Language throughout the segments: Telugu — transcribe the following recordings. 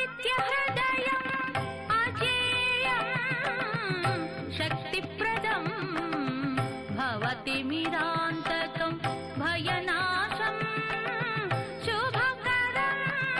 ఆదిత్యహృదయం అజేయం శక్తిప్రదం భవతిమిరాంతకం భయనాశం శుభకరం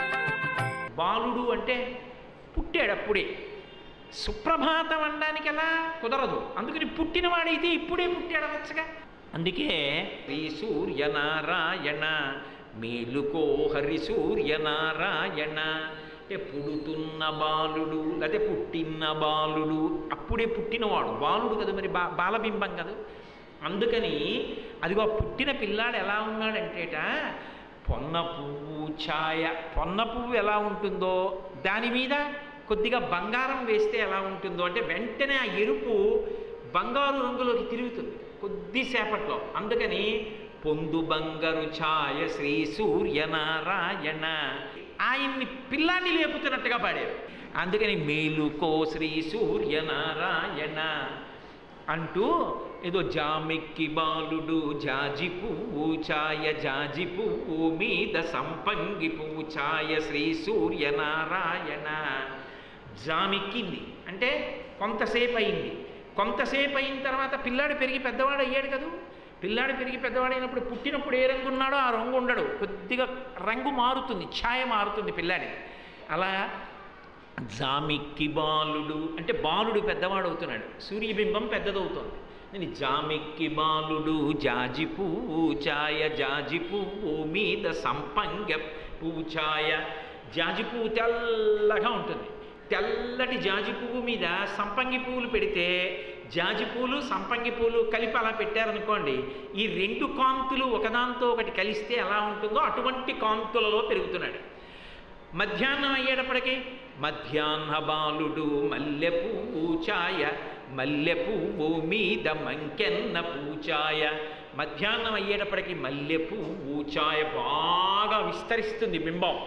బాలుడు అంటే పుట్టాడప్పుడే సుప్రభాతం అనడానికి ఎలా కుదరదు అందుకని పుట్టినవాడైతే ఇప్పుడే పుట్టాడు అనొచ్చుగా అందుకే శ్రీ సూర్యనారాయణ మేలుకో హరి సూర్యనారాయణ అంటే పుడుతున్న బాలుడు లేకపోతే పుట్టిన బాలుడు అప్పుడే పుట్టినవాడు బాలుడు కదా మరి బా బాలబింబం కదా అందుకని అదిగో ఆ పుట్టిన పిల్లాడు ఎలా ఉన్నాడంటేట పొన్న పువ్వు ఛాయ పొన్న పువ్వు ఎలా ఉంటుందో దాని మీద కొద్దిగా బంగారం వేస్తే ఎలా ఉంటుందో అంటే వెంటనే ఆ ఎరుపు బంగారు రంగులోకి తిరుగుతుంది కొద్దిసేపట్లో అందుకని పొందు బంగారు ఛాయ శ్రీ సూర్యనారాయణ ఆయన్ని పిల్లాన్ని లేపుతున్నట్టుగా పాడారు అందుకని మేలుకో శ్రీ సూర్యనారాయణ అంటూ ఏదో జామెక్కి బాలుడు జాజి పువ్వు ఛాయ జాజి పువ్వు మీద సంపంగి పువ్వు ఛాయ శ్రీ సూర్యనారాయణ జామెక్కింది అంటే కొంతసేపు అయింది కొంతసేపు అయిన తర్వాత పిల్లాడు పెరిగి పెద్దవాడు అయ్యాడు కదూ పిల్లాడు పెరిగి పెద్దవాడైనప్పుడు పుట్టినప్పుడు ఏ రంగు ఉన్నాడో ఆ రంగు ఉండడు కొద్దిగా రంగు మారుతుంది ఛాయ మారుతుంది పిల్లాడి అలా జామిక్కి బాలుడు అంటే బాలుడు పెద్దవాడు అవుతున్నాడు సూర్యబింబం పెద్దదవుతోంది నేను జామిక్కి బాలుడు జాజి పువ్వు ఛాయ జాజి పువ్వు మీద సంపంగ పువ్వు ఛాయ జాజి పువ్వు తెల్లగా ఉంటుంది తెల్లటి జాజి పువ్వు మీద సంపంగి పువ్వులు పెడితే జాజి పూలు సంపంగి పూలు కలిపి అలా పెట్టారనుకోండి ఈ రెండు కాంతులు ఒకదాంతో ఒకటి కలిస్తే ఎలా ఉంటుందో అటువంటి కాంతులలో పెరుగుతున్నాడు మధ్యాహ్నం అయ్యేటప్పటికి మధ్యాహ్న బాలుడు మల్లె పువ్వు ఛాయ మల్లె పువ్వు మీద మంకెన్న పూచాయ మధ్యాహ్నం అయ్యేటప్పటికి మల్లె పువ్వు ఛాయ బాగా విస్తరిస్తుంది బింబం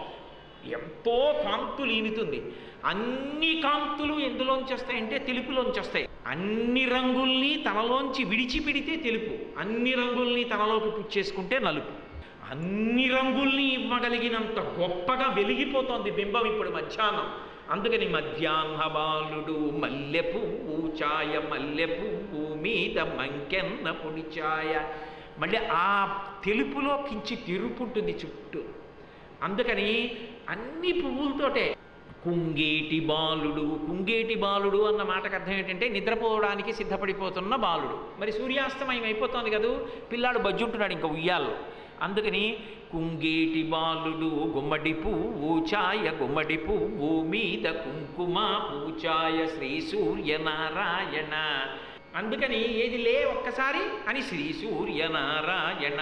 ఎంతో కాంతులు ఈనుతుంది అన్ని కాంతులు ఎందులోంచి వస్తాయంటే తెలుపులోంచి వస్తాయి అన్ని రంగుల్ని తనలోంచి విడిచిపెడితే తెలుపు అన్ని రంగుల్ని తనలోకి పుచ్చేసుకుంటే నలుపు అన్ని రంగుల్ని ఇవ్వగలిగినంత గొప్పగా వెలిగిపోతోంది బింబం ఇప్పుడు మధ్యాహ్నం అందుకని మధ్యాహ్న బాలుడు మల్లె పువ్వు ఛాయ మల్లె పువ్వు మీద మంకెన్న పొడి ఛాయ మళ్ళీ ఆ తెలుపులో కించి తిరుపు ఉంటుంది చుట్టూ అందుకని అన్ని పువ్వులతోటే కుంగేటి బాలుడు కుంగేటి బాలుడు అన్న మాటకు అర్థం ఏంటంటే నిద్రపోవడానికి సిద్ధపడిపోతున్న బాలుడు మరి సూర్యాస్తమయం అయిపోతుంది కదూ పిల్లాడు బజ్జుంటున్నాడు ఇంకా ఉయ్యాల్లో అందుకని కుంగేటి బాలుడు గుమ్మడి పువ్వు ఛాయ గుమ్మడి పువ్వు మీద కుంకుమ పూచాయ శ్రీ సూర్యనారాయణ అందుకని ఏది లే ఒక్కసారి అని శ్రీ సూర్యనారాయణ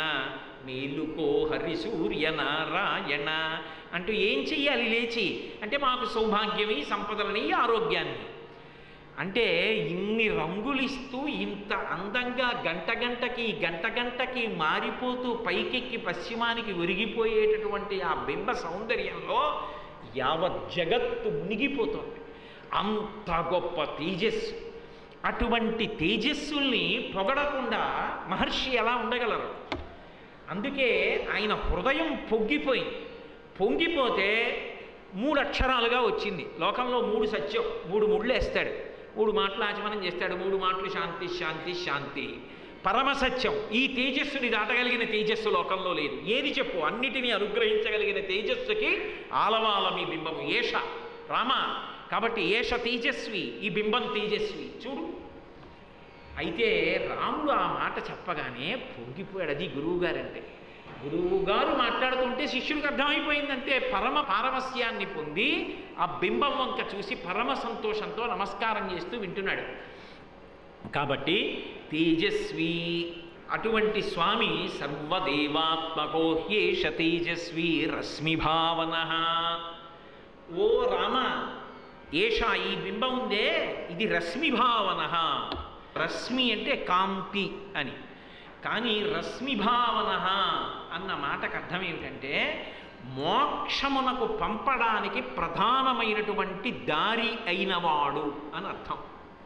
మేలుకో హరి సూర్యనారాయణ అంటూ ఏం చెయ్యాలి లేచి అంటే మాకు సౌభాగ్యమి సంపదలని ఆరోగ్యాన్ని అంటే ఇన్ని రంగులిస్తూ ఇంత అందంగా గంట గంటకి గంట గంటకి మారిపోతూ పైకెక్కి పశ్చిమానికి ఒరిగిపోయేటటువంటి ఆ బింబ సౌందర్యంలో యావత్ జగత్తు మునిగిపోతుంది అంత గొప్ప తేజస్సు అటువంటి తేజస్సుల్ని పొగడకుండా మహర్షి ఎలా ఉండగలరు అందుకే ఆయన హృదయం పొంగిపోయింది పొంగిపోతే మూడు అక్షరాలుగా వచ్చింది లోకంలో మూడు సత్యం మూడు ముళ్ళు వేస్తాడు మూడు మాటలు ఆచమనం చేస్తాడు మూడు మాటలు శాంతి శాంతి శాంతి పరమసత్యం ఈ తేజస్సుని దాటగలిగిన తేజస్సు లోకంలో లేదు ఏది చెప్పు అన్నిటినీ అనుగ్రహించగలిగిన తేజస్సుకి ఆలవాలమి బింబము ఏష రామ కాబట్టి ఏష తేజస్వి ఈ బింబం తేజస్వి చూడు అయితే రాముడు ఆ మాట చెప్పగానే పొంగిపోయాడు అది గురువుగారంటే గురువుగారు మాట్లాడుతుంటే శిష్యుడికి అర్థమైపోయిందంటే పరమ పారవస్యాన్ని పొంది ఆ బింబం వంక చూసి పరమ సంతోషంతో నమస్కారం చేస్తూ వింటున్నాడు కాబట్టి తేజస్వి అటువంటి స్వామి సర్వదేవాత్మకో హ్యేష తేజస్వి రశ్మి భావన ఓ రామ ఏష ఈ బింబం ఉందే ఇది రశ్మి భావన రశ్మి అంటే కాంతి అని కానీ రశ్మి భావన అన్న మాటకు అర్థం ఏమిటంటే మోక్షమునకు పంపడానికి ప్రధానమైనటువంటి దారి అయినవాడు అని అర్థం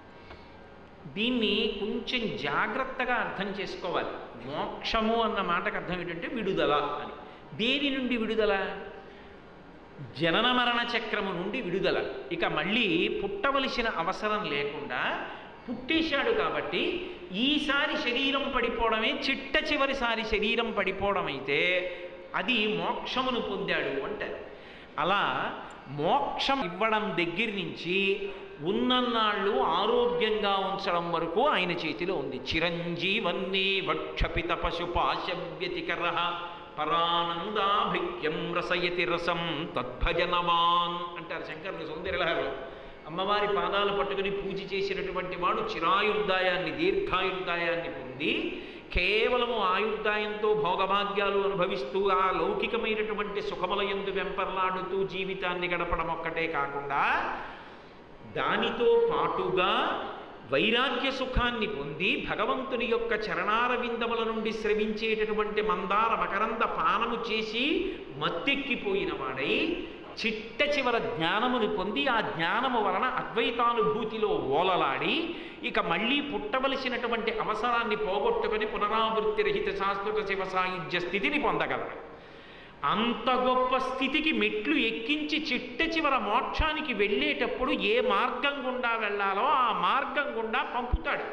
దీన్ని కొంచెం జాగ్రత్తగా అర్థం చేసుకోవాలి మోక్షము అన్న మాటకు అర్థం ఏంటంటే విడుదల అని దేని నుండి విడుదల జనన మరణ చక్రము నుండి విడుదల ఇక మళ్ళీ పుట్టవలసిన అవసరం లేకుండా పుట్టేశాడు కాబట్టి ఈసారి శరీరం పడిపోవడమే చిట్ట చివరిసారి శరీరం పడిపోవడం అయితే అది మోక్షమును పొందాడు అంటారు అలా మోక్షం ఇవ్వడం దగ్గర నుంచి ఉన్నన్నాళ్ళు ఆరోగ్యంగా ఉంచడం వరకు ఆయన చేతిలో ఉంది చిరంజీవన్నీ వక్షపిత పశుపాశవ్యతికర పరానందాభిక్యం రసయతి రసం తద్భజనవాన్ అంటారు శంకరులు సౌందర్యలహరిలో అమ్మవారి పాదాలు పట్టుకుని పూజ చేసినటువంటి వాడు చిరాయుర్దాయాన్ని దీర్ఘాయుర్దాయాన్ని పొంది కేవలము ఆయుర్దాయంతో భోగభాగ్యాలు అనుభవిస్తూ ఆ లౌకికమైనటువంటి సుఖముల ఎందు వెంపర్లాడుతూ జీవితాన్ని గడపడం ఒక్కటే కాకుండా దానితో పాటుగా వైరాగ్య సుఖాన్ని పొంది భగవంతుని యొక్క చరణారవిందముల నుండి స్రవించేటటువంటి మందార మకరంద పానము చేసి మత్తెక్కిపోయిన వాడై చిట్ట చివర జ్ఞానమును పొంది ఆ జ్ఞానము వలన అద్వైతానుభూతిలో ఓలలాడి ఇక మళ్ళీ పుట్టవలసినటువంటి అవసరాన్ని పోగొట్టుకొని పునరావృత్తి రహిత శాశ్వత శివ సాయుధ్య స్థితిని పొందగలరు అంత గొప్ప స్థితికి మెట్లు ఎక్కించి చిట్ట చివర మోక్షానికి వెళ్ళేటప్పుడు ఏ మార్గం గుండా వెళ్ళాలో ఆ మార్గం గుండా పంపుతాడు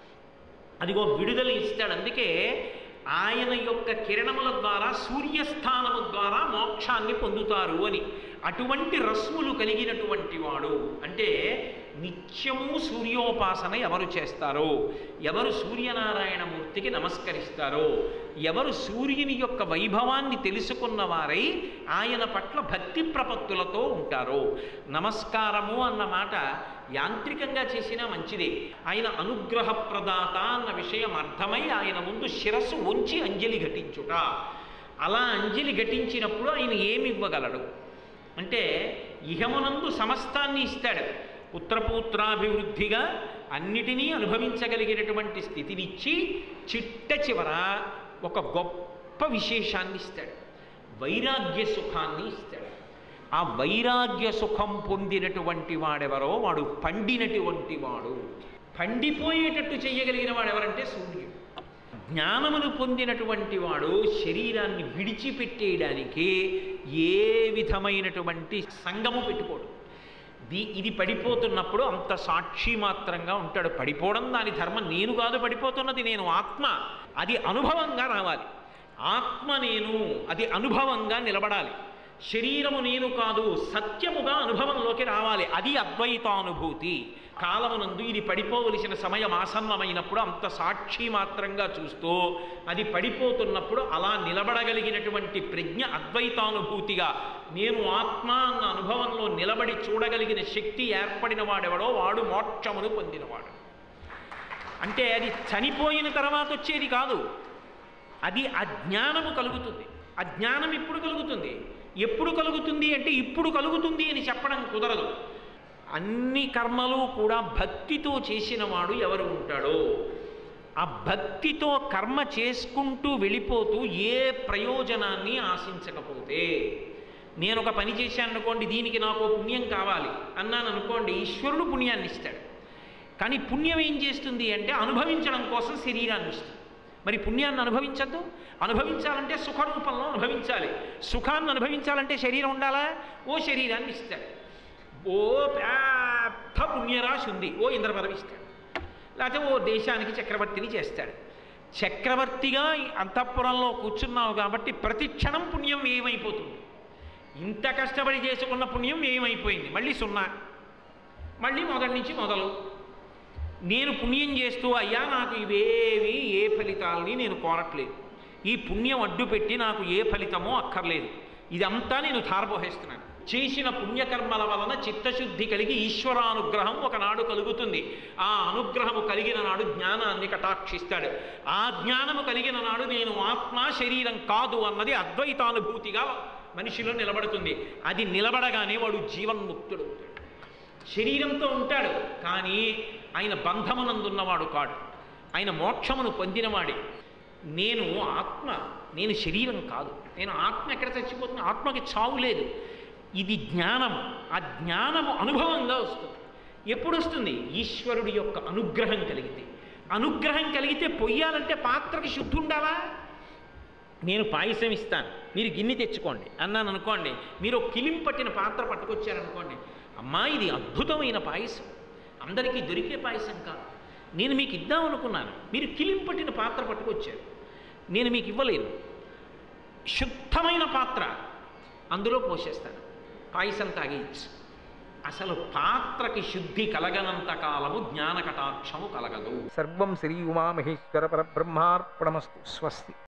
అదిగో విడుదల ఇస్తాడు అందుకే ఆయన యొక్క కిరణముల ద్వారా సూర్యస్థానము ద్వారా మోక్షాన్ని పొందుతారు అని అటువంటి రశ్ములు కలిగినటువంటి వాడు అంటే నిత్యము సూర్యోపాసన ఎవరు చేస్తారో ఎవరు సూర్యనారాయణమూర్తికి నమస్కరిస్తారో ఎవరు సూర్యుని యొక్క వైభవాన్ని తెలుసుకున్న వారై ఆయన పట్ల భక్తి ప్రపత్తులతో ఉంటారో నమస్కారము అన్న మాట యాంత్రికంగా చేసినా మంచిదే ఆయన అనుగ్రహ ప్రదాత అన్న విషయం అర్థమై ఆయన ముందు శిరస్సు ఉంచి అంజలి ఘటించుట అలా అంజలి ఘటించినప్పుడు ఆయన ఏమి ఇవ్వగలడు అంటే ఇహమునందు సమస్తాన్ని ఇస్తాడు పుత్రపూత్రాభివృద్ధిగా అన్నిటినీ అనుభవించగలిగినటువంటి స్థితినిచ్చి చిట్ట చివర ఒక గొప్ప విశేషాన్ని ఇస్తాడు వైరాగ్య సుఖాన్ని ఇస్తాడు ఆ వైరాగ్య సుఖం పొందినటువంటి వాడెవరో వాడు పండినటువంటి వాడు పండిపోయేటట్టు చేయగలిగిన వాడు ఎవరంటే సూర్యుడు జ్ఞానమును పొందినటువంటి వాడు శరీరాన్ని విడిచిపెట్టేయడానికి ఏ విధమైనటువంటి సంగము పెట్టుకోడు దీ ఇది పడిపోతున్నప్పుడు అంత సాక్షి మాత్రంగా ఉంటాడు పడిపోవడం దాని ధర్మం నేను కాదు పడిపోతున్నది నేను ఆత్మ అది అనుభవంగా రావాలి ఆత్మ నేను అది అనుభవంగా నిలబడాలి శరీరము నేను కాదు సత్యముగా అనుభవంలోకి రావాలి అది అద్వైతానుభూతి కాలమునందు ఇది పడిపోవలసిన సమయం ఆసన్నమైనప్పుడు అంత సాక్షి మాత్రంగా చూస్తూ అది పడిపోతున్నప్పుడు అలా నిలబడగలిగినటువంటి ప్రజ్ఞ అద్వైతానుభూతిగా నేను ఆత్మ అన్న అనుభవంలో నిలబడి చూడగలిగిన శక్తి ఏర్పడిన వాడెవడో వాడు మోక్షమును పొందినవాడు అంటే అది చనిపోయిన తర్వాత వచ్చేది కాదు అది అజ్ఞానము కలుగుతుంది అజ్ఞానం ఇప్పుడు కలుగుతుంది ఎప్పుడు కలుగుతుంది అంటే ఇప్పుడు కలుగుతుంది అని చెప్పడం కుదరదు అన్ని కర్మలు కూడా భక్తితో చేసినవాడు ఎవరు ఉంటాడో ఆ భక్తితో కర్మ చేసుకుంటూ వెళ్ళిపోతూ ఏ ప్రయోజనాన్ని ఆశించకపోతే నేను ఒక పని చేశాను అనుకోండి దీనికి నాకు పుణ్యం కావాలి అన్నాను అనుకోండి ఈశ్వరుడు పుణ్యాన్ని ఇస్తాడు కానీ పుణ్యం ఏం చేస్తుంది అంటే అనుభవించడం కోసం శరీరాన్ని ఇస్తుంది మరి పుణ్యాన్ని అనుభవించద్దు అనుభవించాలంటే సుఖరూపంలో అనుభవించాలి సుఖాన్ని అనుభవించాలంటే శరీరం ఉండాలా ఓ శరీరాన్ని ఇస్తాడు ఓ పెద్ద పుణ్యరాశి ఉంది ఓ ఇంద్ర పదవి ఇస్తాడు లేకపోతే ఓ దేశానికి చక్రవర్తిని చేస్తాడు చక్రవర్తిగా ఈ అంతఃపురంలో కూర్చున్నావు కాబట్టి ప్రతి క్షణం పుణ్యం ఏమైపోతుంది ఇంత కష్టపడి చేసుకున్న పుణ్యం ఏమైపోయింది మళ్ళీ సున్నా మళ్ళీ మొదటి నుంచి మొదలు నేను పుణ్యం చేస్తూ అయ్యా నాకు ఇవేవి ఏ ఫలితాలని నేను కోరట్లేదు ఈ పుణ్యం అడ్డు పెట్టి నాకు ఏ ఫలితమో అక్కర్లేదు ఇదంతా నేను ధారపోహేస్తున్నాను చేసిన పుణ్యకర్మల వలన చిత్తశుద్ధి కలిగి ఈశ్వరానుగ్రహం ఒకనాడు కలుగుతుంది ఆ అనుగ్రహము కలిగిన నాడు జ్ఞానాన్ని కటాక్షిస్తాడు ఆ జ్ఞానము కలిగిన నాడు నేను ఆత్మ శరీరం కాదు అన్నది అద్వైతానుభూతిగా మనిషిలో నిలబడుతుంది అది నిలబడగానే వాడు జీవన్ముక్తుడు అవుతాడు శరీరంతో ఉంటాడు కానీ ఆయన బంధమునందున్నవాడు కాడు ఆయన మోక్షమును పొందినవాడే నేను ఆత్మ నేను శరీరం కాదు నేను ఆత్మ ఎక్కడ చచ్చిపోతున్నా ఆత్మకి చావు లేదు ఇది జ్ఞానం ఆ జ్ఞానము అనుభవంగా వస్తుంది ఎప్పుడు వస్తుంది ఈశ్వరుడి యొక్క అనుగ్రహం కలిగితే అనుగ్రహం కలిగితే పొయ్యాలంటే పాత్రకి శుద్ధి ఉండాలా నేను పాయసం ఇస్తాను మీరు గిన్నె తెచ్చుకోండి అన్నాను అనుకోండి మీరు ఒక కిలిం పట్టిన పాత్ర పట్టుకొచ్చారనుకోండి అమ్మా ఇది అద్భుతమైన పాయసం అందరికీ దొరికే పాయసం కాదు నేను మీకు ఇద్దాం అనుకున్నాను మీరు కిలిం పట్టిన పాత్ర పట్టుకొచ్చారు నేను మీకు ఇవ్వలేను శుద్ధమైన పాత్ర అందులో పోసేస్తాను పాయసం తాగేయచ్చు అసలు పాత్రకి శుద్ధి కలగనంత కాలము జ్ఞాన కటాక్షము కలగదు సర్వం శ్రీ ఉమామహేశ్వర పరబ్రహ్మార్పణమస్తు స్వస్తి